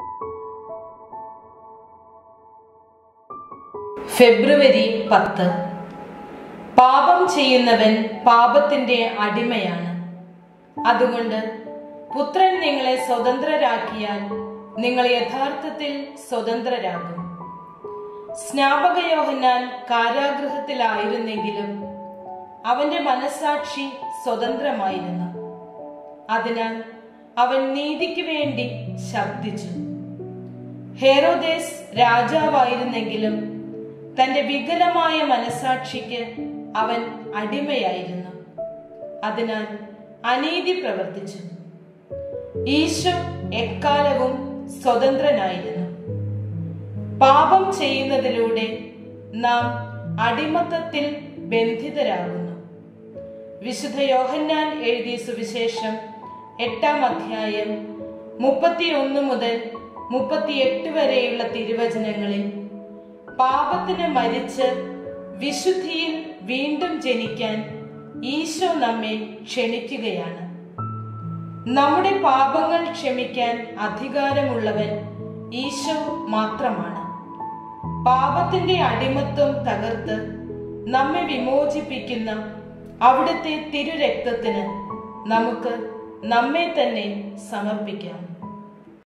ഫെബ്രുവരി പത്ത് പാപം ചെയ്യുന്നവൻ പാപത്തിന്റെ അടിമയാണ് അതുകൊണ്ട് പുത്രൻ നിങ്ങളെ സ്വതന്ത്രരാക്കിയാൽ നിങ്ങൾ യഥാർത്ഥത്തിൽ സ്വതന്ത്രരാകും സ്നാപക യോഹന്നാൻ കാരാഗൃഹത്തിലായിരുന്നെങ്കിലും അവന്റെ മനസാക്ഷി സ്വതന്ത്രമായിരുന്നു അതിനാൽ അവൻ നീതിക്ക് വേണ്ടി ശബ്ദിച്ചു ഹെറോദേസ് രാജാവായിരുന്നെങ്കിലും തന്റെ വികലമായ മനസാക്ഷിക്ക് അവൻ അടിമയായിരുന്നു അതിനാൽ അനീതി പ്രവർത്തിച്ചു ഈശോ എക്കാലവും സ്വതന്ത്രനായിരുന്നു പാപം ചെയ്യുന്നതിലൂടെ നാം അടിമത്തത്തിൽ ബന്ധിതരാകുന്നു വിശുദ്ധ യോഹന്നാൻ എഴുതിയ സുവിശേഷം എട്ടാം അധ്യായം മുപ്പത്തിയൊന്ന് മുതൽ മുപ്പത്തിയെട്ട് വരെയുള്ള തിരുവചനങ്ങളിൽ പാപത്തിന് മരിച്ച് വിശുദ്ധിയിൽ വീണ്ടും ജനിക്കാൻ ഈശോ നമ്മെ ക്ഷണിക്കുകയാണ് നമ്മുടെ പാപങ്ങൾ ക്ഷമിക്കാൻ അധികാരമുള്ളവൻ ഈശോ മാത്രമാണ് പാപത്തിന്റെ അടിമത്വം തകർത്ത് നമ്മെ വിമോചിപ്പിക്കുന്ന അവിടുത്തെ തിരുരക്തത്തിന് നമുക്ക് നമ്മെ തന്നെ സമർപ്പിക്കാം